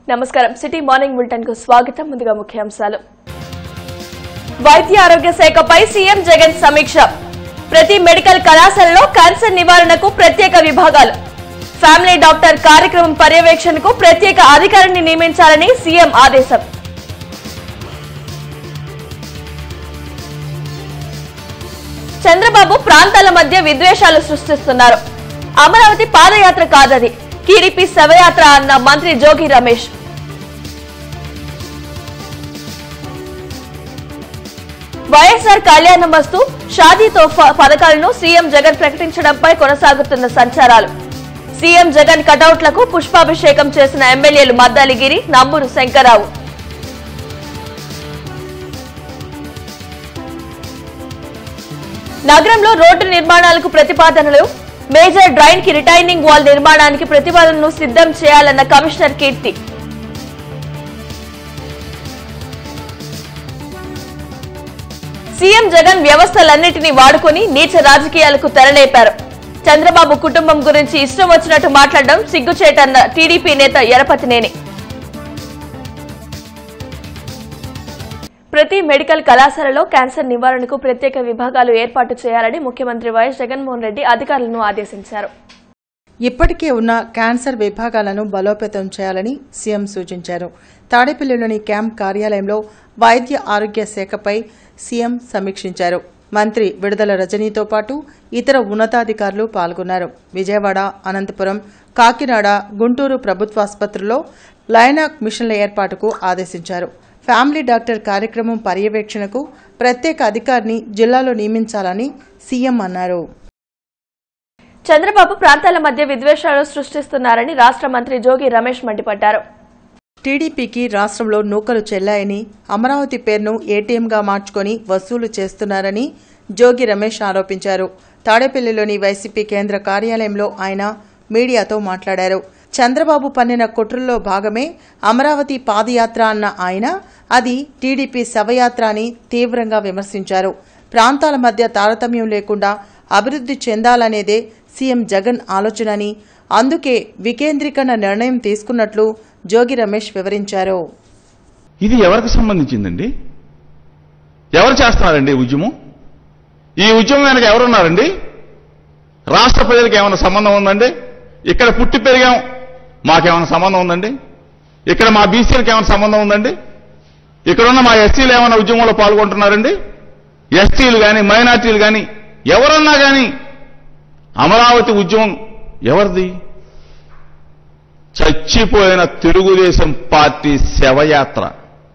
నమస్కారం city morning bulletin కు స్వాగతం ముందుగా ముఖ్యాంశాలు వైద్య ఆరోగ్య శాఖపై సీఎం జగన్ సమీక్ష ప్రతి మెడికల్ కళాశాలలో క్యాన్సర్ నివారణకు ప్రత్యేక విభాగాలు ఫ్యామిలీ డాక్టర్ కార్యక్రమం పర్యవేక్షణకు ప్రత్యేక అధికారిని నియమించాలని సీఎం ఆదేశం చంద్రబాబు ప్రాంతాల మధ్య విద్వేషాలు సృష్టిస్తున్నారు అమరావతి పాదయాత్ర కాదది టీడీపీ శవయాత్ర అన్న మంత్రి జోగి రమేష్ వైఎస్ఆర్ కళ్యాణ మస్తు షాదీ తోఫా పథకాలను సీఎం జగన్ ప్రకటించడంపై కొనసాగుతున్న సంచారాలు సీఎం జగన్ కటౌట్లకు పుష్పాభిషేకం చేసిన ఎమ్మెల్యేలు మద్దాలిగిరి నంబూరు శంకర్రావు నగరంలో రోడ్డు నిర్మాణాలకు ప్రతిపాదనలు మేజర్ డ్రైన్ కి రిటైనింగ్ వాల్ నిర్మాణానికి ప్రతిపాదనలు సిద్ధం చేయాలన్న కమిషనర్ కీర్తి సీఎం జగన్ వ్యవస్థలన్నింటినీ వాడుకొని నీచ రాజకీయాలకు తెరలేపారు చంద్రబాబు కుటుంబం గురించి ఇష్టం వచ్చినట్టు మాట్లాడడం సిగ్గుచేటన్న టీడీపీ నేత ఎరపతినేని ప్రతి మెడికల్ కళాశాలలో క్యాన్సర్ నివారణకు ప్రత్యేక విభాగాలు ఏర్పాటు చేయాలని ముఖ్యమంత్రి వైఎస్ జగన్మోహన్ రెడ్డి అధికారులను ఆదేశించారు ఇప్పటికే ఉన్న క్యాన్సర్ విభాగాలను బలోపేతం చేయాలని సీఎం సూచించారు తాడేపల్లిలోని క్యాంప్ కార్యాలయంలో వైద్య ఆరోగ్య శాఖపై సీఎం సమీక్షించారు మంత్రి విడుదల రజనీతో పాటు ఇతర ఉన్నతాధికారులు పాల్గొన్నారు విజయవాడ అనంతపురం కాకినాడ గుంటూరు ప్రభుత్వాసుపత్రుల్లో లైనాక్ మిషన్ల ఏర్పాటుకు ఆదేశించారు ఫ్యామిలీ డాక్టర్ కార్యక్రమం పర్యవేక్షణకు ప్రత్యేక అధికారిని జిల్లాలో నియమించాలని సీఎం అన్నారు చంద్రబాబు ప్రాంతాల మధ్య విద్వేషాలు సృష్టిస్తున్నారని రాష్ట్ర మంత్రి జోగి రమేష్ మండిపడ్డారు టీడీపీకి రాష్ట్రంలో నూకలు చెల్లాయని అమరావతి పేరును ఏటీఎంగా మార్చుకొని వసూలు చేస్తున్నారని జోగి రమేష్ ఆరోపించారు తాడేపల్లిలోని వైసీపీ కేంద్ర కార్యాలయంలో ఆయన మీడియాతో మాట్లాడారు చంద్రబాబు పన్నిన కుట్రల్లో భాగమే అమరావతి పాదయాత్ర అన్న ఆయన అది టీడీపీ శవయాత్ర అని తీవ్రంగా విమర్శించారు ప్రాంతాల మధ్య తారతమ్యం లేకుండా అభివృద్ధి చెందాలనేదే సీఎం జగన్ ఆలోచన అని అందుకే వికేంద్రీకరణ నిర్ణయం తీసుకున్నట్లు జోగి రమేష్ వివరించారు ఇది ఎవరికి సంబంధించిందండి ఎవరు చేస్తున్నారండి ఈ ఉద్యమం ఈ ఉద్యమం వెనక ఎవరున్నారండి రాష్ట్ర ప్రజలకు ఏమైనా సంబంధం ఉందండి ఇక్కడ పుట్టి పెరిగాం మాకేమైనా సంబంధం ఉందండి ఇక్కడ మా బీసీలకు ఏమైనా సంబంధం ఉందండి ఇక్కడ ఉన్న మా ఎస్సీలు ఏమైనా ఉద్యమంలో పాల్గొంటున్నారండి ఎస్టీలు కానీ మైనార్టీలు కానీ ఎవరన్నా కానీ అమరావతి ఉద్యమం ఎవరిది చచ్చిపోయిన తెలుగుదేశం పార్టీ శవయాత్ర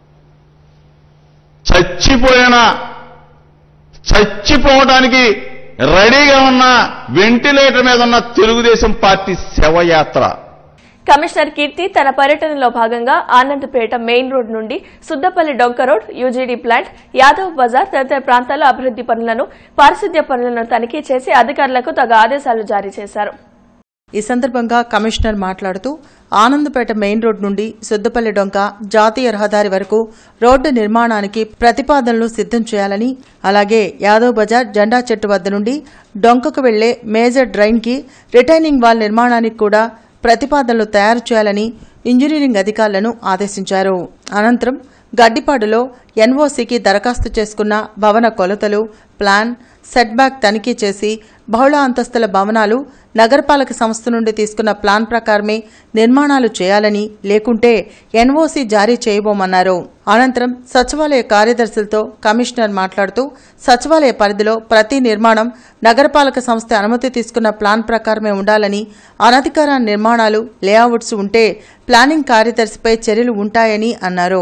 చచ్చిపోయిన చచ్చిపోవడానికి రెడీగా ఉన్న వెంటిలేటర్ మీద ఉన్న తెలుగుదేశం పార్టీ శవయాత్ర కమిషనర్ కీర్తి తన పర్యటనలో భాగంగా ఆనందపేట మెయిన్ రోడ్ నుండి సుద్దపల్లి డొంక road UGD plant Yadav Bazar తదితర ప్రాంతాల అభివృద్ది పనులను పారిశుద్ధ్య పనులను తనిఖీ చేసి అధికారులకు తగ ఆదేశాలు జారీ చేశారు ఈ సందర్భంగా కమిషనర్ మాట్లాడుతూ ఆనందపేట మెయిన్ రోడ్ నుండి సుద్దపల్లి డొంక జాతీయ రహదారి వరకు రోడ్డు నిర్మాణానికి ప్రతిపాదనలు సిద్ధం చేయాలని అలాగే యాదవ్ బజార్ జెండా చెట్టు వద్ద నుండి డొంకకు వెళ్లే మేజర్ డ్రైన్కి రిటైనింగ్ వాల్ నిర్మాణానికి కూడా ప్రతిపాదనలు తయారు చేయాలని ఇంజనీరింగ్ అధికారులను ఆదేశించారు అనంతరం గడ్డిపాడులో ఎన్ఓసీకి దరఖాస్తు చేసుకున్న భవన కొలతలు ప్లాన్ సెట్బ్యాక్ తనిఖీ చేసి బహుళ అంతస్తుల భవనాలు నగరపాలక సంస్థ నుండి తీసుకున్న ప్లాన్ ప్రకారమే నిర్మాణాలు చేయాలని లేకుంటే ఎన్ఓసీ జారీ చేయబోమన్నారు అనంతరం సచివాలయ కార్యదర్శులతో కమిషనర్ మాట్లాడుతూ సచివాలయ పరిధిలో ప్రతి నిర్మాణం నగరపాలక సంస్థ అనుమతి తీసుకున్న ప్లాన్ ప్రకారమే ఉండాలని అనధికార నిర్మాణాలు లేఅవుట్స్ ఉంటే ప్లానింగ్ కార్యదర్శిపై చర్యలు ఉంటాయని అన్నారు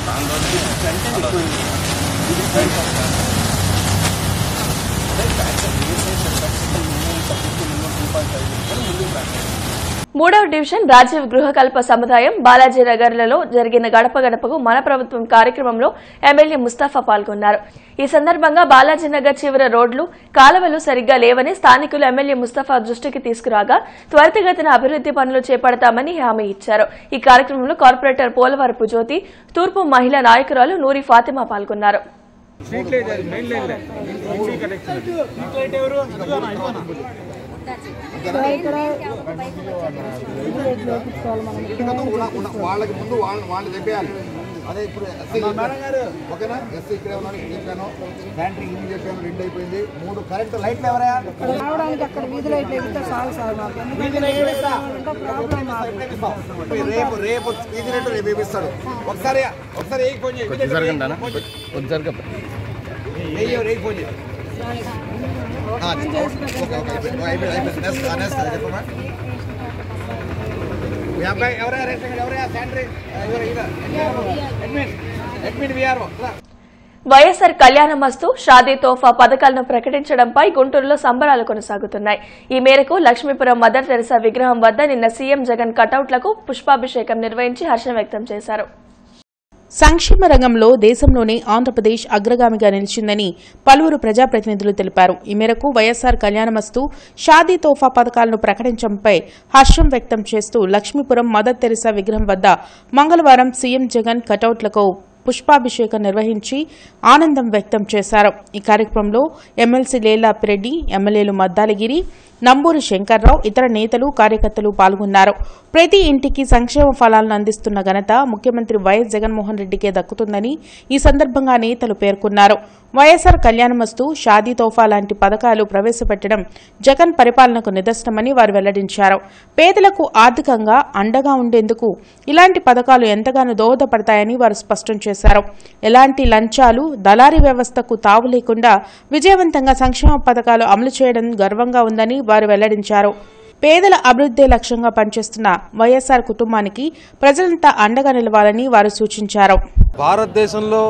మూడవ డివిజన్ రాజీవ్ గృహకల్ప సముదాయం బాలాజీ నగర్లలో జరిగిన గడప గడపకు మన ప్రభుత్వం కార్యక్రమంలో ఎమ్మెల్యే ముస్తాఫా పాల్గొన్నారు ఈ సందర్భంగా బాలాజీ నగర్ చివర రోడ్లు కాలువలు సరిగ్గా లేవని స్థానికులు ఎమ్మెల్యే ముస్తాఫా దృష్టికి తీసుకురాగా త్వరితగతిన అభివృద్ది పనులు చేపడతామని హామీ ఇచ్చారు ఈ కార్యక్రమంలో కార్పొరేటర్ పోలవరపు జ్యోతి తూర్పు మహిళా నాయకురాలు నూరి ఫాతిమా పాల్గొన్నారు ఎందుకంటే ఉన్న- ఉన్న- వాళ్ళకి ముందు వాళ్ళని వాళ్ళు చెప్పేయాలి అదే ఇప్పుడు ఎస్సీ ఓకేనా ఎస్సీ ఇక్కడే ఉన్నారు ఇక్కడ చెప్పాను బ్యాంటరీ ఇన్ని చెప్పాను రెండు అయిపోయింది మూడు కరెంట్ లైట్లు ఎవరయా రావడానికి అక్కడ వీధి లైట్లు ఎగితే చాలు సార్ మాకు ఎందుకంటే అంటే ప్రాబ్లం మాకు రేపు రేపు ఇది రేటు రేపు వేపిస్తాడు ఒకసారి ఒకసారి ఏ ఫోన్ చేయి వెయ్యి రేపు ఫోన్ చేయి ఆ, ఓకే ఓకే అయిపోయింది అయిపోయింది అయిపోయింది నెక్స్ట్ నెక్స్ట్ చెప్పమ్మా మీ అబ్బాయి ఎవరైనా రేషన్ ఎవరైనా శానిటరీ ఎవరు ఇదా admin admin VRO YSR Kalyanamasthu Shadi Tohfa పథకాలను ప్రకటించడంపై గుంటూరులో సంబరాలు కొనసాగుతున్నాయి ఈ మేరకు లక్ష్మీపురం మదర్ తెరసా విగ్రహం వద్ద నిన్న సీఎం జగన్ కటౌట్లకు పుష్పాభిషేకం నిర్వహించి హర్షం వ్యక్తం చేశారు సంక్షేమ రంగంలో దేశంలోనే ఆంధ్రప్రదేశ్ అగ్రగామిగా నిలిచిందని పలువురు ప్రజాప్రతినిధులు తెలిపారు ఈ మేరకు వైఎస్సార్ కళ్యాణమస్తు షాదీ తోఫా పథకాలను ప్రకటించడంపై హర్షం వ్యక్తం చేస్తూ లక్ష్మీపురం మదర్ తెరిసా విగ్రహం వద్ద మంగళవారం సీఎం జగన్ కటౌట్లకు పుష్పాభిషేకం నిర్వహించి ఆనందం వ్యక్తం చేశారు ఈ కార్యక్రమంలో ఎమ్మెల్సీ లేలా పిరెడ్డి ఎమ్మెల్యేలు మద్దాలగిరి నంబూరి శంకర్రావు ఇతర నేతలు కార్యకర్తలు పాల్గొన్నారు ప్రతి ఇంటికి సంక్షేమ ఫలాలను అందిస్తున్న ఘనత ముఖ్యమంత్రి వైఎస్ జగన్మోహన్ రెడ్డికే దక్కుతుందని ఈ సందర్భంగా నేతలు పేర్కొన్నారు వైఎస్సార్ కళ్యాణమస్తు షాదీ తోఫా లాంటి పథకాలు ప్రవేశపెట్టడం జగన్ పరిపాలనకు నిదర్శనమని వారు వెల్లడించారు పేదలకు ఆర్థికంగా అండగా ఉండేందుకు ఇలాంటి పథకాలు ఎంతగానో దోహదపడతాయని వారు స్పష్టం చేశారు ఎలాంటి లంచాలు దళారీ వ్యవస్థకు తావు లేకుండా విజయవంతంగా సంక్షేమ పథకాలు అమలు చేయడం గర్వంగా ఉందని వారు వెల్లడించారు పేదల అభివృద్ధే లక్ష్యంగా పనిచేస్తున్న వైఎస్సార్ కుటుంబానికి ప్రజలంతా అండగా నిలవాలని వారు సూచించారు భారతదేశంలో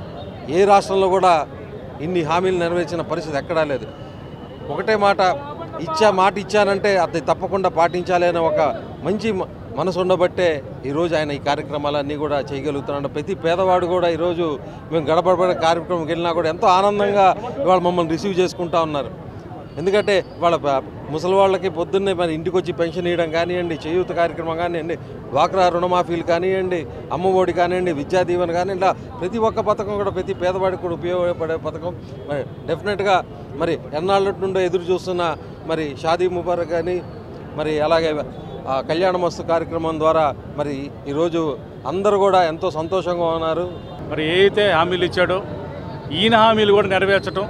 ఏ రాష్ట్రంలో కూడా ఇన్ని హామీలు నెరవేర్చిన పరిస్థితి ఎక్కడా లేదు ఒకటే మాట ఇచ్చా మాట ఇచ్చానంటే అది తప్పకుండా పాటించాలి అనే ఒక మంచి మ- మనసు ఉండబట్టే ఈరోజు ఆయన ఈ కార్యక్రమాలన్నీ కూడా చేయగలుగుతున్నాడు ప్రతి పేదవాడు కూడా ఈరోజు మేము గడపడబడే కార్యక్రమంకి వెళ్ళినా కూడా ఎంతో ఆనందంగా ఇవాళ మమ్మల్ని రిసీవ్ చేసుకుంటా ఉన్నారు ఎందుకంటే వాళ్ళ ప- ముసలి వాళ్ళకి పొద్దున్నే మరి ఇంటికి వచ్చి పెన్షన్ ఇవ్వడం కానివ్వండి చేయూత కార్యక్రమం కానివ్వండి డ్వాక్రా రుణమాఫీలు కానివ్వండి అమ్మఒడి కానివ్వండి విద్యా దీవెన కానివ్వండి ఇలా ప్రతి ఒక్క పథకం కూడా ప్రతి పేదవాడికి కూడా ఉపయోగపడే పథకం మరి డెఫినెట్గా మరి ఎన్నాళ్ళ నుండో ఎదురు చూస్తున్న మరి షాదీ ముబారక్ కానీ మరి అలాగే ఆ కళ్యాణ మస్తు కార్యక్రమం ద్వారా మరి ఈరోజు అందరూ కూడా ఎంతో సంతోషంగా ఉన్నారు మరి ఏ అయితే హామీలు ఇచ్చాడో ఈయన హామీలు కూడా నెరవేర్చడం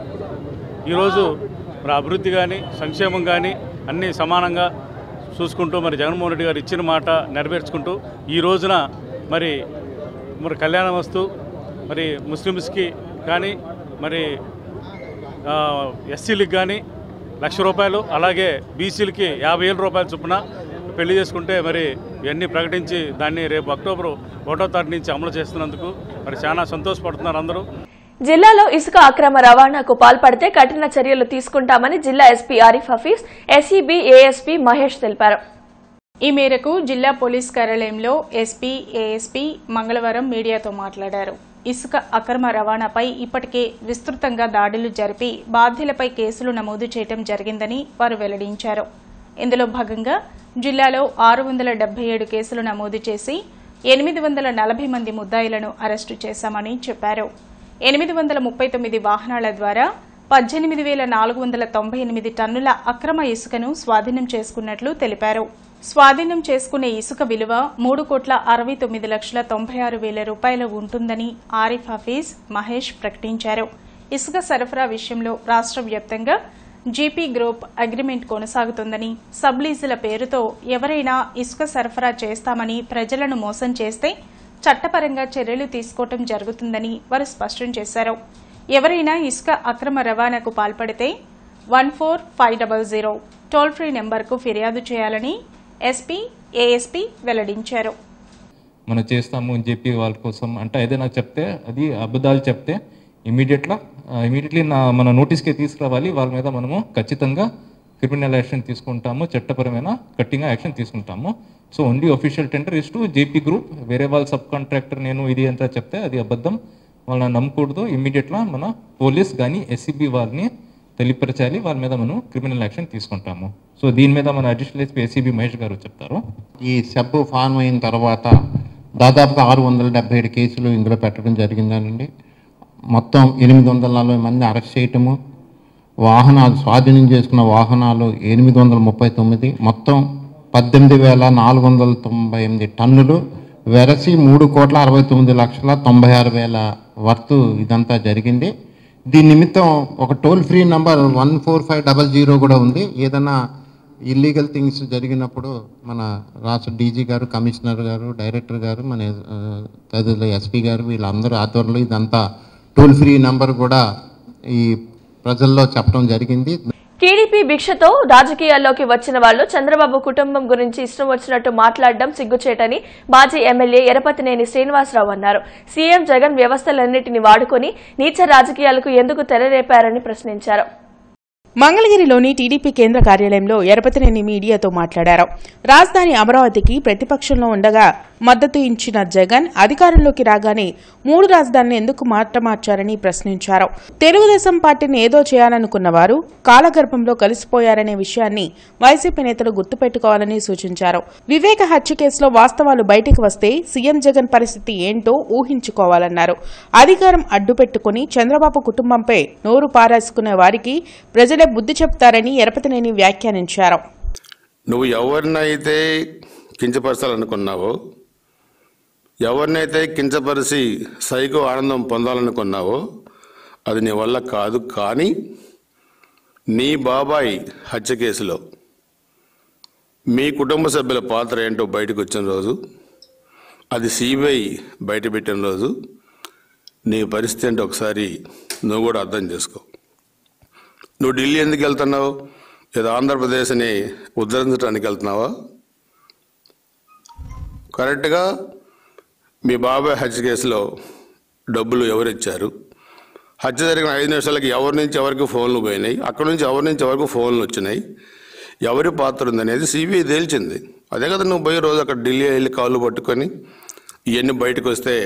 ఈరోజు మరి అభివృద్ధి కానీ సంక్షేమం కానీ అన్నీ సమానంగా చూసుకుంటూ మరి జగన్మోహన్ రెడ్డి గారు ఇచ్చిన మాట నెరవేర్చుకుంటూ ఈ రోజున మరి మరి కళ్యాణ వస్తు మరి ముస్లిమ్స్కి కానీ మరి ఆ, ఎస్సీలకు కానీ లక్ష రూపాయలు అలాగే బీసీలకి యాభై వేల రూపాయల చొప్పున పెళ్లి చేసుకుంటే మరి ఇవన్నీ ప్రకటించి దాన్ని రేపు అక్టోబర్ ఒకటో తారీఖు నుంచి అమలు చేస్తున్నందుకు మరి చాలా సంతోషపడుతున్నారు అందరూ జిల్లాలో ఇసుక అక్రమ రవాణాకు పాల్పడితే కఠిన చర్యలు తీసుకుంటామని జిల్లా SP Arif Hafeez SEB ASP Mahesh తెలిపారు ఈ మేరకు జిల్లా పోలీస్ కార్యాలయంలో ఎస్పీ ఏఎస్పీ మంగళవారం మీడియాతో మాట్లాడారు ఇసుక అక్రమ రవాణాపై ఇప్పటికే విస్తృతంగా దాడులు జరిపి బాధ్యులపై కేసులు నమోదు చేయడం జరిగిందని వారు వెల్లడించారు ఇందులో భాగంగా జిల్లాలో ఆరు వందల డెబ్బై ఏడు కేసులు నమోదు చేసి ఎనిమిది వందల నలభై మంది ముద్దాయిలను అరెస్టు చేశామని చెప్పారు ఎనిమిది వందల ముప్పై తొమ్మిది వాహనాల ద్వారా పద్దెనిమిది వేల నాలుగు వందల తొంభై ఎనిమిది టన్నుల అక్రమ ఇసుకను స్వాధీనం చేసుకున్నట్లు తెలిపారు స్వాధీనం చేసుకునే ఇసుక విలువ మూడు కోట్ల అరవై తొమ్మిది లక్షల తొంభై ఆరు వేల రూపాయలు ఉంటుందని ఆరిఫ్ హఫీజ్ మహేష్ ప్రకటించారు ఇసుక సరఫరా విషయంలో రాష్ట్ర వ్యాప్తంగా జీపీ గ్రూప్ అగ్రిమెంట్ కొనసాగుతుందని సబ్లీజుల పేరుతో ఎవరైనా ఇసుక సరఫరా చేస్తామని ప్రజలను మోసం చేస్తే చట్టపరంగా చర్యలు తీసుకోవటం జరుగుతుందని వారు స్పష్టం చేశారు ఎవరైనా ఇసుక అక్రమ రవాణాకు పాల్పడితే one four five double zero toll free నెంబర్కు ఫిర్యాదు చేయాలని ఎస్పీ ఏఎస్పీ వెల్లడించారు మనం చేస్తాము అని చెప్పి వాళ్ళ కోసం అంటే ఏదైనా చెప్తే అది అబద్ధాలు చెప్తే ఇమీడియట్గా ఇమీడియట్లీ నా మన నోటీస్కి తీసుకురావాలి వాళ్ళ మీద మనము ఖచ్చితంగా క్రిమినల్ యాక్షన్ తీసుకుంటాము చట్టపరమైన కట్టింగ్ యాక్షన్ తీసుకుంటాము so only official tender is to JP group వేరే వాళ్ళ సబ్ కాంట్రాక్టర్ నేను ఇది అంత చెప్తే అది అబద్ధం వాళ్ళని నమ్మకూడదు ఇమీడియట్గా మన పోలీస్ కానీ ఎస్సీబీ వాళ్ళని తెలియపరచాలి వాళ్ళ మీద మనం క్రిమినల్ యాక్షన్ తీసుకుంటాము సో దీని మీద మన అడిషనల్ ఎస్పీ ఎస్సీబీ మహేష్ గారు చెప్తారు ఈ సబ్ ఫార్మ్ అయిన తర్వాత దాదాపుగా ఆరు వందల డెబ్బై ఏడు కేసులు ఇందులో పెట్టడం జరిగిందనండి మొత్తం ఎనిమిది వందల నలభై మంది అరెస్ట్ చేయటము వాహనాలు స్వాధీనం చేసుకున్న వాహనాలు ఎనిమిది వందల ముప్పై తొమ్మిది మొత్తం పద్దెనిమిది వేల నాలుగు వందల తొంభై ఎనిమిది టన్నులు వెరసి మూడు కోట్ల అరవై తొమ్మిది లక్షల తొంభై ఆరు వేల వర్త్ ఇదంతా జరిగింది దీని నిమిత్తం ఒక toll free number one four five double zero కూడా ఉంది ఏదైనా ఇల్లీగల్ థింగ్స్ జరిగినప్పుడు మన రాష్ట్ర డీజీ గారు కమిషనర్ గారు డైరెక్టర్ గారు మన ఆ, తదితరులు ఎస్పీ గారు వీళ్ళందరూ ఆధ్వర్యంలో ఇదంతా టోల్ ఫ్రీ నంబర్ కూడా ఈ ప్రజల్లో చెప్పడం జరిగింది టీడీపీ భిక్షతో రాజకీయాల్లోకి వచ్చిన వాళ్ళు చంద్రబాబు కుటుంబం గురించి ఇష్టం వచ్చినట్టు మాట్లాడడం సిగ్గుచేటని మాజీ ఎమ్మెల్యే ఎరపతినేని శ్రీనివాసరావు అన్నారు సీఎం జగన్ వ్యవస్థలన్నింటినీ వాడుకొని నీచ రాజకీయాలకు ఎందుకు తెరరేపారని ప్రశ్నించారు మంగళగిరిలోని టీడీపీ కేంద్ర కార్యాలయంలో ఎరపతినేని మీడియాతో మాట్లాడారు రాజధాని అమరావతికి ప్రతిపక్షంలో ఉండగా మద్దతు ఇచ్చిన జగన్ అధికారంలోకి రాగానే మూడు రాజధానులు ఎందుకు మాట మార్చారని ప్రశ్నించారు తెలుగుదేశం పార్టీని ఏదో చేయాలనుకున్న వారు కాలగర్భంలో కలిసిపోయారనే విషయాన్ని వైసీపీ నేతలు గుర్తుపెట్టుకోవాలని సూచించారు వివేక హత్య కేసులో వాస్తవాలు బయటికి వస్తే సీఎం జగన్ పరిస్థితి ఏంటో ఊహించుకోవాలన్నారు అధికారం అడ్డుపెట్టుకుని చంద్రబాబు కుటుంబంపై నోరు పారేసుకునే వారికి ప్రజలే బుద్ధి చెప్తారని ఎరపతినేని వ్యాఖ్యానించారు నువ్వు ఎవరినైతే కించపరచాలనుకున్నావో ఎవరినైతే కించపరిచి సైకో ఆనందం పొందాలనుకున్నావో అది నీ వల్ల కాదు కానీ నీ బాబాయ్ హత్య కేసులో మీ కుటుంబ సభ్యుల పాత్ర ఏంటో బయటకు వచ్చిన రోజు అది సిబిఐ బయట పెట్టిన రోజు నీ పరిస్థితి ఏంటో ఒకసారి నువ్వు కూడా అర్థం చేసుకో నువ్వు ఢిల్లీ ఎందుకు వెళ్తున్నావు ఏదో ఆంధ్రప్రదేశ్ని ఉద్ధరించడానికి వెళ్తున్నావా కరెక్ట్గా మీ బాబాయ్ హత్య కేసులో డబ్బులు ఎవరిచ్చారు హత్య జరిగిన ఐదు నిమిషాలకి ఎవరి నుంచి ఎవరికి ఫోన్లు పోయినాయి అక్కడి నుంచి ఎవరి నుంచి ఎవరికి ఫోన్లు వచ్చినాయి ఎవరి పాత్ర ఉందనేది సిబిఐ తేల్చింది అదే కదా నువ్వు పోయే రోజు అక్కడ ఢిల్లీ వెళ్ళి కాళ్ళు పట్టుకొని ఇవన్నీ బయటకు వస్తే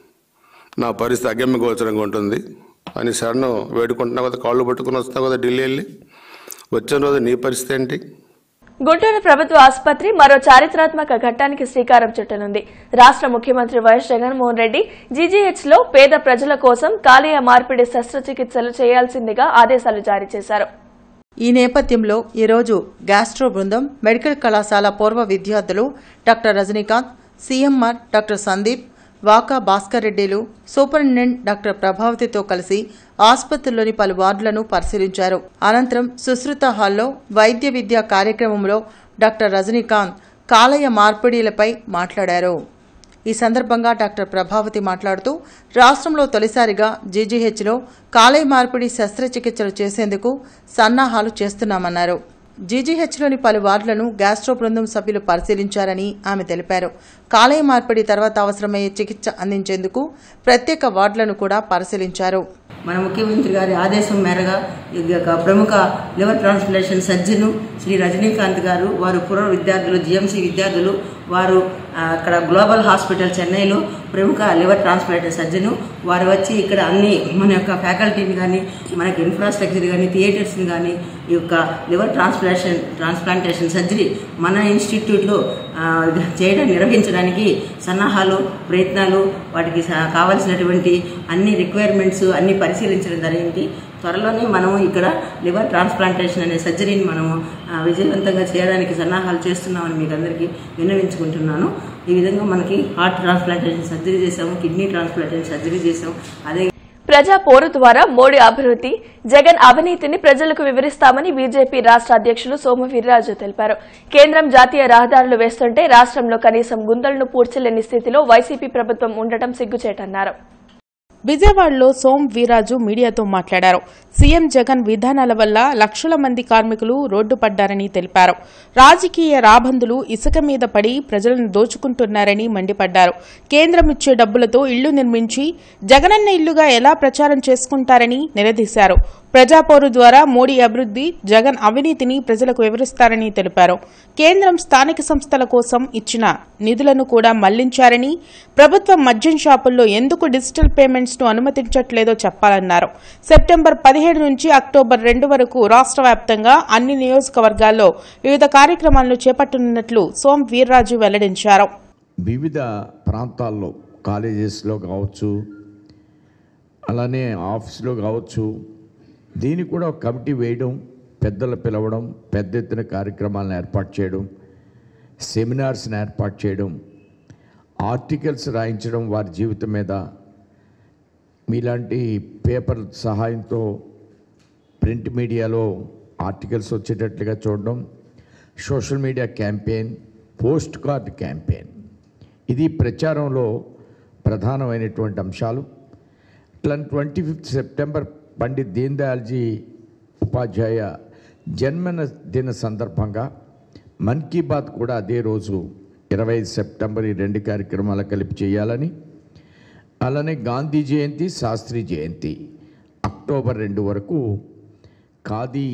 నా పరిస్థితి అగమ్య గోచరంగా ఉంటుంది అని సడన్ వేడుకుంటున్నావు కదా కాళ్ళు పట్టుకుని వస్తున్నావు కదా ఢిల్లీ వెళ్ళి వచ్చిన రోజు నీ పరిస్థితి ఏంటి గుంటూరు ప్రభుత్వ ఆసుపత్రి మరో చారిత్రాత్మక ఘట్టానికి శ్రీకారం చుట్టనుంది రాష్ట్ర ముఖ్యమంత్రి వైఎస్ జగన్మోహన్ రెడ్డి జీజీహెచ్ లో పేద ప్రజల కోసం కాలేయ మార్పిడి శస్త్రచికిత్సలు చేయాల్సిందిగా ఆదేశాలు జారీ చేశారు ఈ నేపథ్యంలో ఈరోజు గ్యాస్ట్రో బృందం మెడికల్ కళాశాల పూర్వ విద్యార్థులు doctor Rajinikanth CMR doctor Sandeep Vaka Bhaskar రెడ్డిలు సూపరింటెండెంట్ డాక్టర్ ప్రభావతితో కలిసి ఆసుపత్రిలోని పలు వార్డులను పరిశీలించారు అనంతరం సుశ్రుత హాల్లో వైద్య విద్యా కార్యక్రమంలో డాక్టర్ రజనీకాంత్ కాలయ మార్పిడిలపై మాట్లాడారు ఈ సందర్భంగా డాక్టర్ ప్రభావతి మాట్లాడుతూ రాష్ట్రంలో తొలిసారిగా జీజీహెచ్లో కాలేయ మార్పిడి శస్త్రచికిత్సలు చేసేందుకు సన్నాహాలు చేస్తున్నామన్నారు జీజీహెచ్లోని పలు వార్డులను గ్యాస్ట్రో బృందం సభ్యులు పరిశీలించారని ఆమె తెలిపారు కాలేయ మార్పిడి తర్వాత అవసరమయ్యే చికిత్స అందించేందుకు ప్రత్యేక వార్డులను కూడా పరిశీలించారు మన ముఖ్యమంత్రి గారి ఆదేశం మేరగా ఈ యొక్క ప్రముఖ liver transplantation surgeon Shri Rajinikanth గారు వారు పూర్వ విద్యార్థులు జిఎంసి విద్యార్థులు వారు ఆ, అక్కడ గ్లోబల్ హాస్పిటల్ చెన్నైలో ప్రముఖ లివర్ ట్రాన్స్ప్లాంటేషన్ సర్జను వారు వచ్చి ఇక్కడ అన్ని మన యొక్క ఫ్యాకల్టీని కానీ మనకి ఇన్ఫ్రాస్ట్రక్చర్ కానీ థియేటర్స్ని కానీ ఈ యొక్క లివర్ ట్రాన్స్ప్లాంటేషన్ ట్రాన్స్ప్లాంటేషన్ సర్జరీ మన ఇన్స్టిట్యూట్లో ఆ, చేయడం నిర్వహించడానికి సన్నాహాలు ప్రయత్నాలు వాటికి స- కావాల్సినటువంటి అన్ని రిక్వైర్మెంట్స్ అన్ని పరిశీలించడం జరిగింది త్వరలోనే మనము ఇక్కడ లివర్ ట్రాన్స్ప్లాంటేషన్ అనే సర్జరీని మనము ఆ, విజయవంతంగా చేయడానికి సన్నాహాలు చేస్తున్నామని మీకు అందరికీ విన్నవించుకుంటున్నాను ఈ విధంగా మనకి హార్ట్ ట్రాన్స్ప్లాంటేషన్ సర్జరీ చేసాము కిడ్నీ ట్రాన్స్ప్లాంటేషన్ సర్జరీ చేసాము అదే ప్రజా పోరు ద్వారా మోడీ అభివృద్ధి జగన్ అవినీతిని ప్రజలకు వివరిస్తామని బీజేపీ రాష్ట్ర అధ్యక్షులు సోము వీర్రాజు తెలిపారు కేంద్రం జాతీయ రహదారులు వేస్తుంటే రాష్ట్రంలో కనీసం గుంతలను పూడ్చలేని స్థితిలో వైసీపీ ప్రభుత్వం ఉండటం సిగ్గుచేటన్నారు విజయవాడలో సోం వీరాజు మీడియాతో మాట్లాడారు సీఎం జగన్ విధానాల వల్ల లక్షల మంది కార్మికులు రోడ్డు పడ్డారని తెలిపారు రాజకీయ రాబందులు ఇసుక మీద పడి ప్రజలను దోచుకుంటున్నారని మండిపడ్డారు కేంద్రం ఇచ్చే డబ్బులతో ఇళ్లు నిర్మించి జగనన్న ఇల్లుగా ఎలా ప్రచారం చేసుకుంటారని నిలదీశారు ప్రజాపోరు ద్వారా మోడీ అభివృద్ధి జగన్ అవినీతిని ప్రజలకు వివరిస్తారని తెలిపారు కేంద్రం స్థానిక సంస్థల కోసం ఇచ్చిన నిధులను కూడా మళ్లించారని ప్రభుత్వం మద్యం షాపుల్లో ఎందుకు డిజిటల్ పేమెంట్స్ ను అనుమతించట్లేదో చెప్పాలన్నారు సెప్టెంబర్ పదిహేడు నుంచి అక్టోబర్ రెండు వరకు రాష్ట్ర వ్యాప్తంగా అన్ని నియోజకవర్గాల్లో వివిధ కార్యక్రమాలను చేపట్టనున్నట్లు సోం వీర్రాజు వెల్లడించారు వివిధ ప్రాంతాల్లో కాలేజెస్లో కావచ్చు అలానే ఆఫీస్లో కావచ్చు దీనికి కూడా ఒక కమిటీ వేయడం పెద్దలు పిలవడం పెద్ద ఎత్తున కార్యక్రమాలను ఏర్పాటు చేయడం సెమినార్స్ని ఏర్పాటు చేయడం ఆర్టికల్స్ రాయించడం వారి జీవితం మీద మీలాంటి పేపర్ సహాయంతో ప్రింట్ మీడియాలో ఆర్టికల్స్ వచ్చేటట్లుగా చూడడం social media campaign post card campaign ఇది ప్రచారంలో ప్రధానమైనటువంటి అంశాలు ఇట్లా twenty fifth September Pandit Deen దయాల్జీ ఉపాధ్యాయ జన్మన దిన సందర్భంగా మన్ కీ బాత్ కూడా అదే రోజు ఇరవై సెప్టెంబర్ ఈ రెండు కార్యక్రమాలు కలిపి చేయాలని అలానే గాంధీ జయంతి శాస్త్రి జయంతి అక్టోబర్ రెండు వరకు ఖాదీ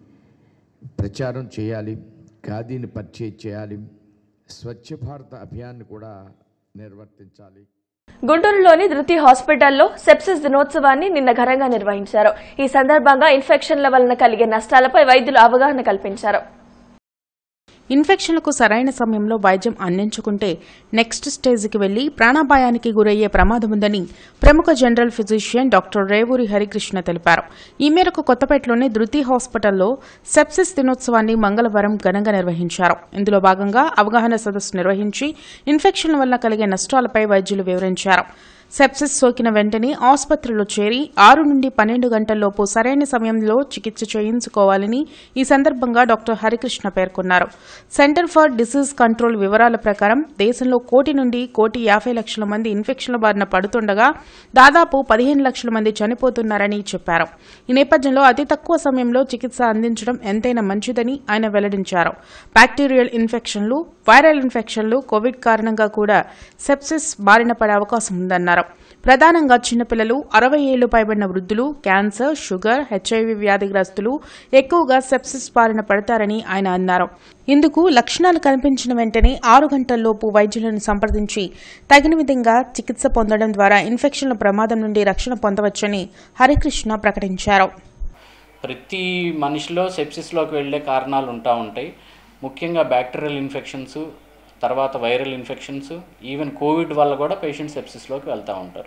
ప్రచారం చేయాలి ఖాదీని పర్చేజ్ చేయాలి స్వచ్ఛ భారత్ అభియాన్ని కూడా నిర్వర్తించాలి గుంటూరులోని ధృతి హాస్పిటల్లో సెప్సిస్ దినోత్సవాన్ని నిన్న ఘనంగా నిర్వహించారు ఈ సందర్భంగా ఇన్ఫెక్షన్ల వలన కలిగే నష్టాలపై వైద్యులు అవగాహన కల్పించారు ఇన్ఫెక్షన్లకు సరైన సమయంలో వైద్యం అందించుకుంటే నెక్స్ట్ స్టేజ్కి వెళ్లి ప్రాణాపాయానికి గురయ్యే ప్రమాదం ఉందని ప్రముఖ general physician doctor Revuri Harikrishna తెలిపారు ఈ మేరకు కొత్తపేటలోని ధృతి హాస్పిటల్లో సెప్సిస్ దినోత్సవాన్ని మంగళవారం ఘనంగా నిర్వహించారు ఇందులో భాగంగా అవగాహన సదస్సు నిర్వహించి ఇన్ఫెక్షన్ల వల్ల కలిగే నష్టాలపై వైద్యులు వివరించారు సెప్సిస్ సోకిన వెంటనే ఆసుపత్రిలో చేరి ఆరు నుండి పన్నెండు గంటల్లోపు సరైన సమయంలో చికిత్స చేయించుకోవాలని ఈ సందర్భంగా డాక్టర్ హరికృష్ణ పేర్కొన్నారు సెంటర్ ఫర్ డిసీజ్ కంట్రోల్ వివరాల ప్రకారం దేశంలో కోటి నుండి కోటి యాభై లక్షల మంది ఇన్ఫెక్షన్ల బారిన పడుతుండగా దాదాపు పదిహేను లక్షల మంది చనిపోతున్నారని చెప్పారు ఈ నేపథ్యంలో అతి తక్కువ సమయంలో చికిత్స అందించడం ఎంతైనా మంచిదని ఆయన వెల్లడించారు బ్యాక్టీరియల్ ఇన్ఫెక్షన్లు వైరల్ ఇన్ఫెక్షన్లు కోవిడ్ కారణంగా కూడా సెప్సిస్ బారిన పడే అవకాశం ఉందన్నారు ప్రధానంగా చిన్నపిల్లలు అరవై ఏళ్లు పైబడిన వృద్ధులు క్యాన్సర్ షుగర్ హెచ్ఐవి వ్యాధిగ్రస్తులు ఎక్కువగా సెప్సిస్ బారిన పడతారని ఆయన అన్నారు ఇందుకు లక్షణాలు కనిపించిన వెంటనే ఆరు గంటల్లోపు వైద్యులను సంప్రదించి తగిన విధంగా చికిత్స పొందడం ద్వారా ఇన్ఫెక్షన్ల ప్రమాదం నుండి రక్షణ పొందవచ్చని హరికృష్ణ ప్రకటించారు ప్రతి మనిషిలో సెప్సిస్లోకి వెళ్ళే కారణాలు ఉంటా ఉంటాయి ముఖ్యంగా బ్యాక్టీరియల్ ఇన్ఫెక్షన్స్ తర్వాత వైరల్ ఇన్ఫెక్షన్స్ ఈవెన్ కోవిడ్ వల్ల కూడా పేషెంట్ సెప్సిస్లోకి వెళ్తూ ఉంటారు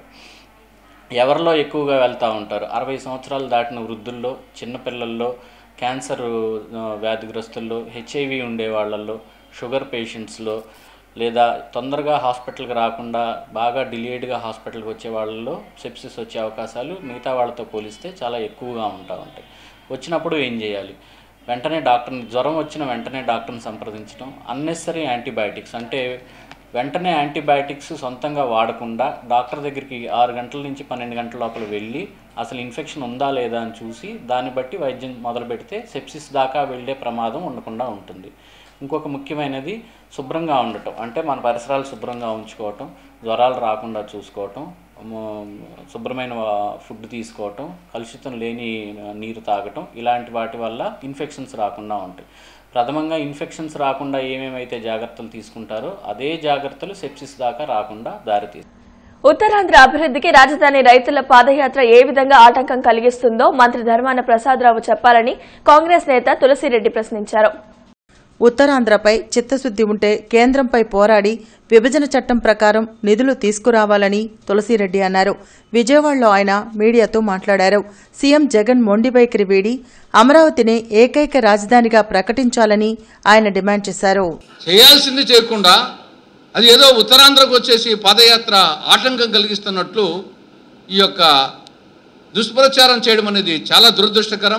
ఎవరిలో ఎక్కువగా వెళ్తూ ఉంటారు అరవై సంవత్సరాలు దాటిన వృద్ధుల్లో చిన్నపిల్లల్లో క్యాన్సర్ ఆ, వ్యాధిగ్రస్తుల్లో హెచ్ఐవి ఉండే వాళ్ళల్లో షుగర్ పేషెంట్స్లో లేదా తొందరగా హాస్పిటల్కి రాకుండా బాగా డిలేడ్గా హాస్పిటల్కి వచ్చే వాళ్ళలో సెప్సిస్ వచ్చే అవకాశాలు మిగతా వాళ్ళతో పోలిస్తే చాలా ఎక్కువగా ఉంటా ఉంటాయి వచ్చినప్పుడు ఏం చేయాలి వెంటనే డాక్టర్ని జ్వరం వచ్చిన వెంటనే డాక్టర్ని సంప్రదించడం అన్నెసరీ యాంటీబయాటిక్స్ అంటే వెంటనే యాంటీబయాటిక్స్ సొంతంగా వాడకుండా డాక్టర్ దగ్గరికి ఆరు గంటల నుంచి పన్నెండు గంటల లోపల వెళ్ళి అసలు ఇన్ఫెక్షన్ ఉందా లేదా అని చూసి దాన్ని బట్టి వైద్యం మొదలు పెడితే సెప్సిస్ దాకా వెళ్ళే ప్రమాదం ఉండకుండా ఉంటుంది ఇంకొక ముఖ్యమైనది శుభ్రంగా ఉండటం అంటే మన పరిసరాలు శుభ్రంగా ఉంచుకోవటం జ్వరాలు రాకుండా చూసుకోవటం మ- శుభ్రమైన ఫుడ్ తీసుకోవటం కలుషితం లేని నీరు తాగటం ఇలాంటి వాటి వల్ల ఇన్ఫెక్షన్స్ రాకుండా ఉంటాయి ప్రథమంగా ఇన్ఫెక్షన్స్ రాకుండా ఏమేమైతే జాగ్రత్తలు తీసుకుంటారో అదే జాగ్రత్తలు సెప్సిస్ దాకా రాకుండా దారితీస్తాయి ఉత్తరాంధ్ర అభివృద్ధికి రాజధాని రైతుల పాదయాత్ర ఏ విధంగా ఆటంకం కలిగిస్తుందో మంత్రి ధర్మాన ప్రసాదరావు చెప్పాలని కాంగ్రెస్ నేత తులసిరెడ్డి ప్రశ్నించారు ఉత్తరాంధ్రపై చిత్తశుద్ది ఉంటే కేంద్రంపై పోరాడి విభజన చట్టం ప్రకారం నిధులు తీసుకురావాలని తులసిరెడ్డి అన్నారు విజయవాడలో ఆయన మీడియాతో మాట్లాడారు సీఎం జగన్ మొండి వైఖరి వీడి అమరావతిని ఏకైక రాజధానిగా ప్రకటించాలని ఆయన డిమాండ్ చేశారు చేయాల్సింది చేయకుండా అది ఏదో ఉత్తరాంధ్రకు వచ్చేసి పాదయాత్ర ఆటంకం కలిగిస్తున్నట్లు ఈ యొక్క దుష్ప్రచారం చేయడం అనేది చాలా దురదృష్టకరం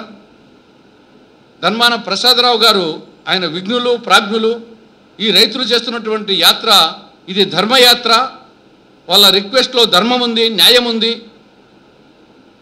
ధన్మాన ప్రసాదరావు గారు ఆయన విఘ్నులు ప్రాజ్ఞులు ఈ రైతులు చేస్తున్నటువంటి యాత్ర ఇది ధర్మయాత్ర వాళ్ళ రిక్వెస్ట్లో ధర్మం ఉంది న్యాయం ఉంది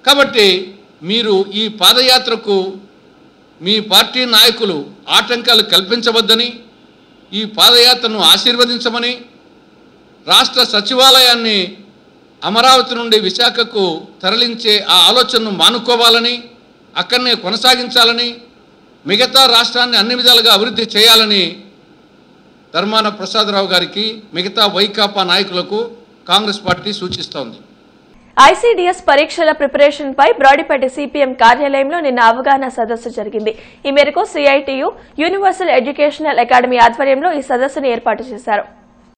కాబట్టి మీరు ఈ పాదయాత్రకు మీ పార్టీ నాయకులు ఆటంకాలు కల్పించవద్దని ఈ పాదయాత్రను ఆశీర్వదించమని రాష్ట్ర సచివాలయాన్ని అమరావతి నుండి విశాఖకు తరలించే ఆ ఆలోచనను మానుకోవాలని అక్కడనే కొనసాగించాలని మిగతా రాష్ట్రాన్ని అన్ని విధాలుగా అభివృద్ధి చేయాలని ధర్మాన ప్రసాదరావు గారికి మిగతా వైకాపా నాయకులకు కాంగ్రెస్ పార్టీ సూచిస్తోంది ఐసీడీఎస్ పరీక్షల ప్రిపరేషన్ పై బ్రాడిపేట సిపిఎం కార్యాలయంలో నిన్న అవగాహన సదస్సు జరిగింది ఈ మేరకు సిఐటియు యూనివర్సల్ ఎడ్యుకేషనల్ అకాడమీ ఆధ్వర్యంలో ఈ సదస్సును ఏర్పాటు చేశారు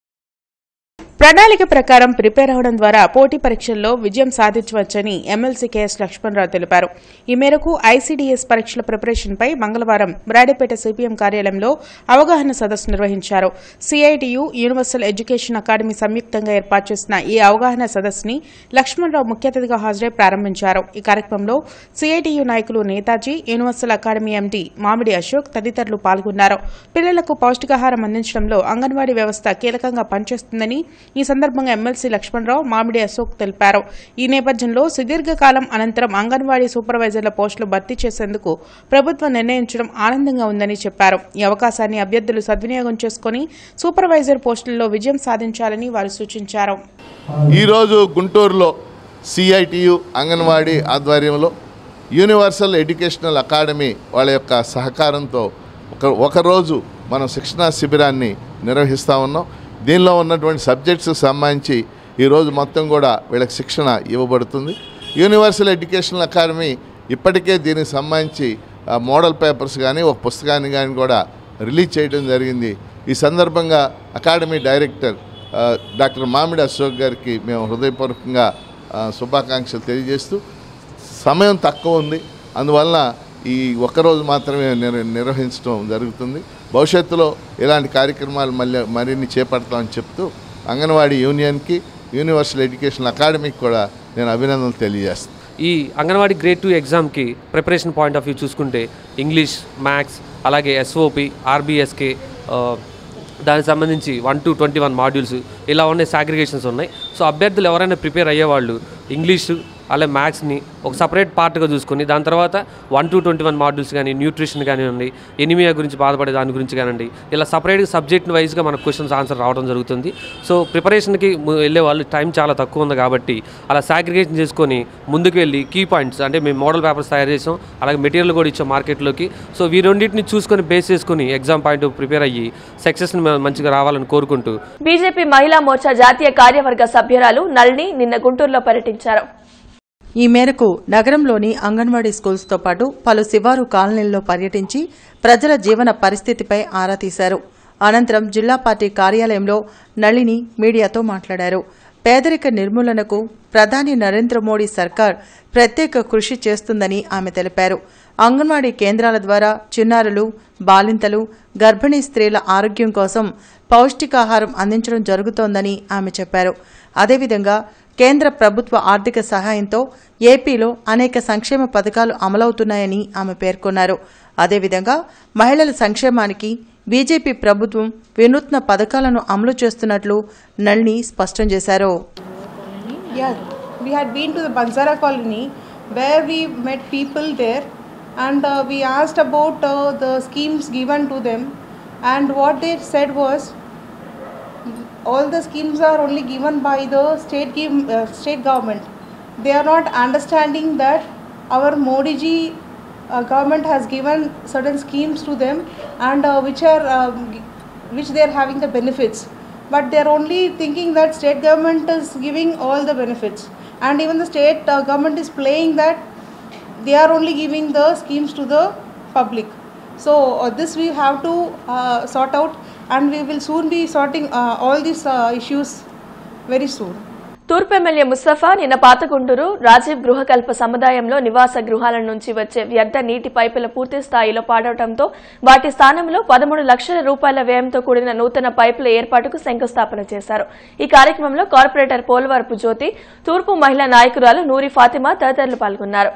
ప్రణాళిక ప్రకారం ప్రిపేర్ అవడం ద్వారా పోటీ పరీక్షల్లో విజయం సాధించవచ్చని ఎమ్మెల్సీ కెఎస్ లక్ష్మణరావు తెలిపారు ఈ మేరకు ఐసీడీఎస్ పరీక్షల ప్రిపరేషన్పై మంగళవారం బ్రాడేపేట సిపిఎం కార్యాలయంలో అవగాహన సదస్సు నిర్వహించారు సిఐటియు యూనివర్సల్ ఎడ్యుకేషన్ అకాడమీ సంయుక్తంగా ఏర్పాటు చేసిన ఈ అవగాహన సదస్సుని లక్ష్మణరావు ముఖ్య అతిథిగా హాజరై ప్రారంభించారు ఈ కార్యక్రమంలో సిఐటియు నాయకులు నేతాజీ యూనివర్సల్ అకాడమీ ఎండీ మామిడి అశోక్ తదితరులు పాల్గొన్నారు పిల్లలకు పౌష్టికాహారం అందించడంలో అంగన్వాడీ వ్యవస్థ కీలకంగా పనిచేస్తుందని ఈ సందర్భంగా ఎమ్మెల్సీ లక్ష్మణరావు మామిడి అశోక్ తెలిపారు ఈ నేపథ్యంలో సుదీర్ఘకాలం అనంతరం అంగన్వాడీ సూపర్వైజర్ల పోస్టులు భర్తీ చేసేందుకు ప్రభుత్వం నిర్ణయించడం ఆనందంగా ఉందని చెప్పారు ఈ అవకాశాన్ని అభ్యర్థులు సద్వినియోగం చేసుకుని సూపర్వైజర్ పోస్టుల్లో విజయం సాధించాలని వారు సూచించారు ఈరోజు గుంటూరులో సిఐటియు అంగన్వాడీ ఆధ్వర్యంలో యూనివర్సల్ ఎడ్యుకేషనల్ అకాడమీ వాళ్ళ యొక్క సహకారంతో ఒక ఒకరోజు మనం శిక్షణా శిబిరాన్ని నిర్వహిస్తూ ఉన్నాం దీనిలో ఉన్నటువంటి సబ్జెక్ట్స్కి సంబంధించి ఈరోజు మొత్తం కూడా వీళ్ళకి శిక్షణ ఇవ్వబడుతుంది యూనివర్సల్ ఎడ్యుకేషనల్ అకాడమీ ఇప్పటికే దీనికి సంబంధించి ఆ, మోడల్ పేపర్స్ కానీ ఒక పుస్తకాన్ని కానీ కూడా రిలీజ్ చేయడం జరిగింది ఈ సందర్భంగా అకాడమీ డైరెక్టర్ ఆ, డాక్టర్ మామిడి అశోక్ గారికి మేము హృదయపూర్వకంగా ఆ, శుభాకాంక్షలు తెలియజేస్తూ సమయం తక్కువ ఉంది అందువలన ఈ ఒక్కరోజు మాత్రమే నిర్ నిర్వహించడం జరుగుతుంది భవిష్యత్తులో ఇలాంటి కార్యక్రమాలు మళ్ళీ మరిన్ని చేపడతామని చెప్తూ అంగన్వాడీ యూనియన్కి యూనివర్సల్ ఎడ్యుకేషన్ అకాడమీకి కూడా నేను అభినందనలు తెలియజేస్తాను ఈ అంగన్వాడీ గ్రేడ్ టూ ఎగ్జామ్కి ప్రిపరేషన్ పాయింట్ ఆఫ్ వ్యూ చూసుకుంటే ఇంగ్లీష్ మ్యాథ్స్ అలాగే ఎస్ఓపి ఆర్బీఎస్కే దానికి సంబంధించి one two twenty one modules ఇలా ఉండే సాగ్రిగేషన్స్ ఉన్నాయి సో అభ్యర్థులు ఎవరైనా ప్రిపేర్ అయ్యేవాళ్ళు ఇంగ్లీషు అలాగే మ్యాథ్స్ని ఒక సపరేట్ పార్ట్గా చూసుకొని దాని తర్వాత one two twenty one modules కానీ న్యూట్రిషన్ కానివ్వండి ఎనిమియా గురించి బాధపడే దాని గురించి కానివ్వండి ఇలా సపరేట్గా సబ్జెక్ట్ వైజ్గా మనకు క్వశ్చన్స్ ఆన్సర్ రావడం జరుగుతుంది సో ప్రిపరేషన్కి వెళ్ళే వాళ్ళు టైం చాలా తక్కువ ఉంది కాబట్టి అలా సాగ్రిగేషన్ చేసుకొని ముందుకు వెళ్ళి కీ పాయింట్స్ అంటే మేము మోడల్ పేపర్స్ తయారు చేసాం అలాగే మెటీరియల్ కూడా ఇచ్చాం మార్కెట్లోకి సో వీ రెండింటిని చూసుకొని బేస్ చేసుకొని ఎగ్జామ్ పాయింట్ ప్రిపేర్ అయ్యి సక్సెస్ని మంచిగా రావాలని కోరుకుంటూ బీజేపీ మహిళా మోర్చా జాతీయ కార్యవర్గ సభ్యురాలు నళిని నిన్న గుంటూరులో పర్యటించారు ఈ మేరకు నగరంలోని అంగన్వాడీ స్కూల్స్తో పాటు పలు శివారు కాలనీల్లో పర్యటించి ప్రజల జీవన పరిస్థితిపై ఆరా తీశారు అనంతరం జిల్లా పార్టీ కార్యాలయంలో నళిని మీడియాతో మాట్లాడారు పేదరిక నిర్మూలనకు ప్రధాని నరేంద్ర మోడీ సర్కార్ ప్రత్యేక కృషి చేస్తుందని ఆమె తెలిపారు అంగన్వాడీ కేంద్రాల ద్వారా చిన్నారులు బాలింతలు గర్భిణీ స్త్రీల ఆరోగ్యం కోసం పౌష్టికాహారం అందించడం జరుగుతోందని ఆమె చెప్పారు అదేవిధంగా కేంద్ర ప్రభుత్వ ఆర్థిక సహాయంతో ఏపీలో అనేక సంక్షేమ పథకాలు అమలవుతున్నాయని ఆమె పేర్కొన్నారు అదేవిధంగా మహిళల సంక్షేమానికి బీజేపీ ప్రభుత్వం వినూత్న పథకాలను అమలు చేస్తున్నట్లు నళిని స్పష్టం చేశారు Yeah, we had been to the Bansara colony where we met people there and uh, we asked about uh, the schemes given to them and what they said was all the schemes are only given by the state give, uh, state government. They are not understanding that our Modi ji uh, government has given certain schemes to them and uh, which are um, gi- which they are having the benefits but they are only thinking that state government is giving all the benefits and even the state uh, government is playing that they are only giving the schemes to the public so uh, this we have to uh, sort out and we will soon be sorting uh, all these uh, issues very soon తూర్పు MLA Mustafa నిన్న పాతగుంటూరు రాజీవ్ గృహకల్ప సముదాయంలో నివాస గృహాల నుంచి వచ్చే వ్యర్థ నీటి పైపుల పూర్తి స్థాయిలో పాడవడంతో వాటి స్థానంలో పదమూడు లక్షల రూపాయల వ్యయంతో కూడిన నూతన పైపుల ఏర్పాటుకు శంకుస్థాపన చేశారు ఈ కార్యక్రమంలో కార్పొరేటర్ పోలవరపు జ్యోతి తూర్పు మహిళా నాయకురాలు నూరి ఫాతిమా తదితరులు పాల్గొన్నారు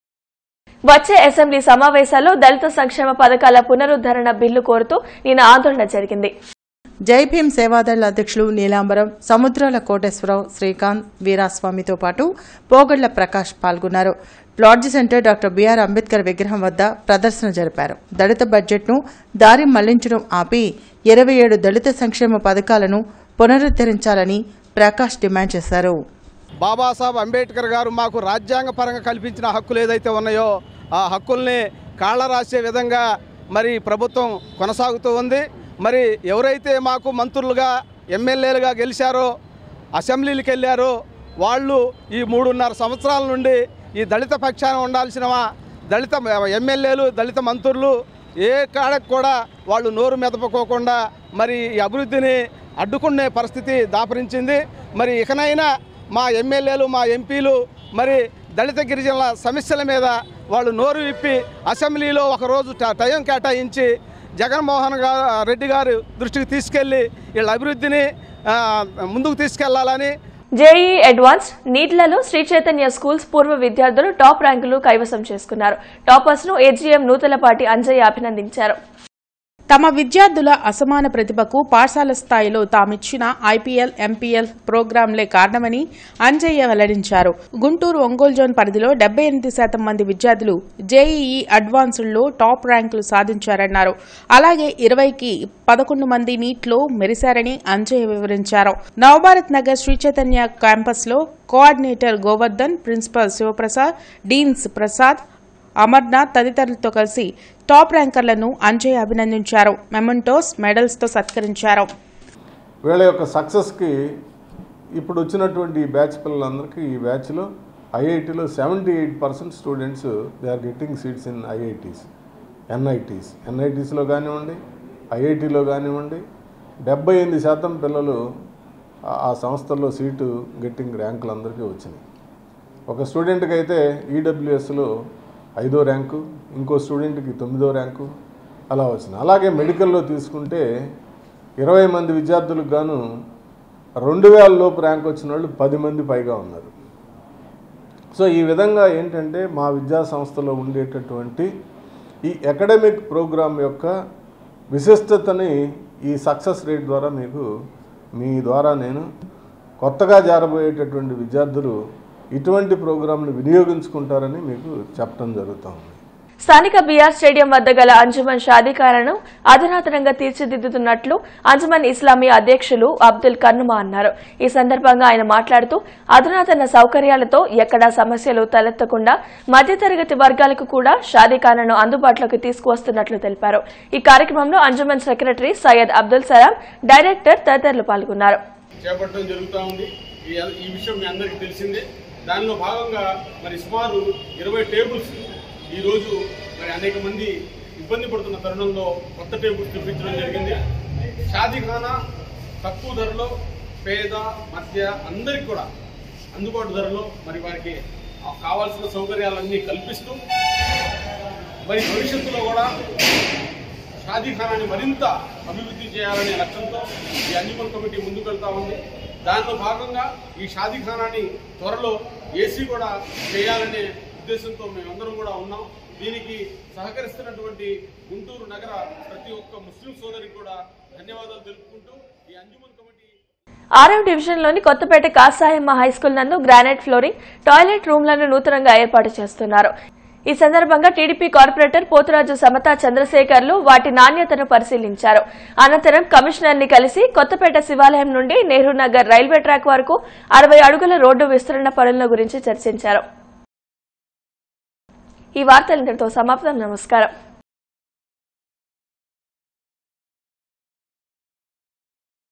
వచ్చే అసెంబ్లీ సమావేశాల్లో దళిత సంక్షేమ పథకాల పునరుద్ధరణ బిల్లు కోరుతూ నిన్న ఆందోళన జరిగింది జై భీమ్ సేవాదళ అధ్యక్షులు నీలాంబరం సముద్రాల కోటేశ్వరరావు శ్రీకాంత్ వీరాస్వామితో పాటు పోగళ్ల ప్రకాష్ పాల్గొన్నారు lodge centre doctor BR Ambedkar విగ్రహం వద్ద ప్రదర్శన జరిపారు దళిత బడ్జెట్ను దారి మళ్లించడం ఆపి ఇరవై ఏడు దళిత సంక్షేమ పథకాలను పునరుద్ధరించాలని ప్రకాష్ డిమాండ్ చేశారు బాబాసాహెబ్ అంబేద్కర్ గారు మాకు రాజ్యాంగ పరంగా కల్పించిన హక్కులు ఏదైతే ఉన్నాయో ఆ హక్కుల్ని కాళ్ళ రాసే విధంగా మరి ప్రభుత్వం కొనసాగుతూ ఉంది మరి ఎవరైతే మాకు మంత్రులుగా ఎమ్మెల్యేలుగా గెలిచారో అసెంబ్లీలకు వెళ్ళారో వాళ్ళు ఈ మూడున్నర సంవత్సరాల నుండి ఈ దళిత పక్షాన ఉండాల్సిన దళిత ఎమ్మెల్యేలు దళిత మంత్రులు ఏ కాడకు కూడా వాళ్ళు నోరు మెదపకోకుండా మరి ఈ అభివృద్ధిని అడ్డుకునే పరిస్థితి దాపరించింది మరి ఇకనైనా మా ఎమ్మెల్యేలు మా ఎంపీలు మరి దళిత గిరిజనుల సమస్యల మీద వాళ్ళు నోరు విప్పి అసెంబ్లీలో ఒకరోజు ట- టైం కేటాయించి జగన్మోహన్ గా రెడ్డి గారు దృష్టికి తీసుకెళ్ళి వీళ్ళ అభివృద్ధిని ఆ, ముందుకు తీసుకెళ్లాలని జేఈ అడ్వాన్స్ నీట్లలో శ్రీ చైతన్య స్కూల్స్ పూర్వ విద్యార్థులు టాప్ ర్యాంకులు కైవసం చేసుకున్నారు టాపర్స్ ను ఏజీఎం నూతలపాటి అంజయ్య అభినందించారు తమ విద్యార్థుల అసమాన ప్రతిభకు పాఠశాల స్థాయిలో తామిచ్చిన ఐపీఎల్ ఎంపీఎల్ ప్రోగ్రాంలే కారణమని అంజయ్య వెల్లడించారు గుంటూరు ఒంగోలు జోన్ పరిధిలో డెబ్బై ఎనిమిది శాతం మంది విద్యార్థులు జేఈఈ అడ్వాన్స్డ్లో టాప్ ర్యాంకులు సాధించారన్నారు అలాగే ఇరవైకి పదకొండు మంది నీట్లో మెరిశారని అంజయ్య వివరించారు నవభారత్ నగర్ శ్రీ చైతన్య క్యాంపస్లో coordinator Govardhan principal Sivaprasad deans Prasad Amarnath తదితరులతో కలిసి టాప్ ర్యాంకర్లను అంజయ్ అభినందించారు మెమంటోస్ మెడల్స్తో సత్కరించారు వీళ్ళ యొక్క సక్సెస్కి ఇప్పుడు వచ్చినటువంటి ఈ బ్యాచ్ పిల్లలందరికీ ఈ బ్యాచ్లో ఐఐటీలో seventy eight percent students they are getting seats in IITs NITs ఎన్ఐటీస్లో కానివ్వండి ఐఐటీలో కానివ్వండి డెబ్బై ఎనిమిది శాతం పిల్లలు ఆ- ఆ సంస్థల్లో సీటు గెట్టింగ్ ర్యాంకులు అందరికీ వచ్చినాయి ఒక స్టూడెంట్కి అయితే ఈడబ్ల్యూఎస్లో ఐదో ర్యాంకు ఇంకో స్టూడెంట్కి తొమ్మిదో ర్యాంకు అలా వచ్చినాయి అలాగే మెడికల్లో తీసుకుంటే ఇరవై మంది విద్యార్థులకు గాను రెండు వేల లోపు ర్యాంక్ వచ్చిన వాళ్ళు పది మంది పైగా ఉన్నారు సో ఈ విధంగా ఏంటంటే మా విద్యా సంస్థలో ఉండేటటువంటి ఈ అకాడమిక్ ప్రోగ్రామ్ యొక్క విశిష్టతని ఈ సక్సెస్ రేట్ ద్వారా మీకు మీ ద్వారా నేను కొత్తగా జారబోయేటటువంటి విద్యార్థులు ఇటువంటి ప్రోగ్రాంలు వినియోగించుకుంటారని మీకు చెప్పడం జరుగుతుంది స్థానిక బీఆర్ స్టేడియం వద్ద గల అంజుమన్ షాదీఖానాను అధునాతనంగా తీర్చిదిద్దుతున్నట్లు అంజుమన్ ఇస్లామీ అధ్యక్షులు అబ్దుల్ కన్నుమా అన్నారు ఈ సందర్భంగా ఆయన మాట్లాడుతూ అధునాతన సౌకర్యాలతో ఎక్కడా సమస్యలు తలెత్తకుండా మధ్యతరగతి వర్గాలకు కూడా షాదీఖానాను అందుబాటులోకి తీసుకువస్తున్నట్లు తెలిపారు ఈ కార్యక్రమంలో అంజుమన్ సెక్రటరీ సయ్యద్ అబ్దుల్ సలాం డైరెక్టర్ తదితరులు పాల్గొన్నారు చేపట్టడం జరుగుతూ ఉంది ఈ ఈ విషయం మీ అందరికీ తెలిసిందే దానిలో భాగంగా మరి సుమారు ఇరవై టేబుల్స్ ఈరోజు మరి అనేక మంది ఇబ్బంది పడుతున్న తరుణంలో కొత్త టేబుల్స్ తెప్పించడం జరిగింది షాదీఖానా తక్కువ ధరలో పేద మధ్య అందరికి కూడా అందుబాటు ధరలో మరి వారికి ఆ కావాల్సిన సౌకర్యాలన్నీ కల్పిస్తూ మరి భవిష్యత్తులో కూడా షాదీఖానాన్ని మరింత అభివృద్ధి చేయాలనే లక్ష్యంతో ఈ అన్నిమల్ కమిటీ ముందుకు వెళ్తా ఉంది దానిలో భాగంగా ఈ షాదీఖానాన్ని త్వరలో ఏసీ కూడా చేయాలనే ఉద్దేశంతో మేమందరం కూడా ఉన్నాం దీనికి సహకరిస్తున్నటువంటి గుంటూరు నగర ప్రతి ఒక్క ముస్లిం సోదరికి కూడా ధన్యవాదాలు తెలుపుకుంటూ ఈ అంజుమన్ కమిటీ ఆరవ డివిజన్లోని కొత్తపేట కాసాయమ్మ హైస్కూల్ నందు గ్రానైట్ ఫ్లోరింగ్ టాయిలెట్ రూమ్లను నూతనంగా ఏర్పాటు చేస్తున్నారు ఈ సందర్భంగా టీడీపీ కార్పొరేటర్ పోతురాజు సమతా చంద్రశేఖర్లు వాటి నాణ్యతను పరిశీలించారు అనంతరం కమిషనర్ ని కలిసి కొత్తపేట శివాలయం నుండి నెహ్రూ నగర్ రైల్వే ట్రాక్ వరకు అరవై అడుగుల రోడ్డు విస్తరణ పనుల గురించి చర్చించారు ఈ వార్తలు ఇంతటితో సమాప్తం నమస్కారం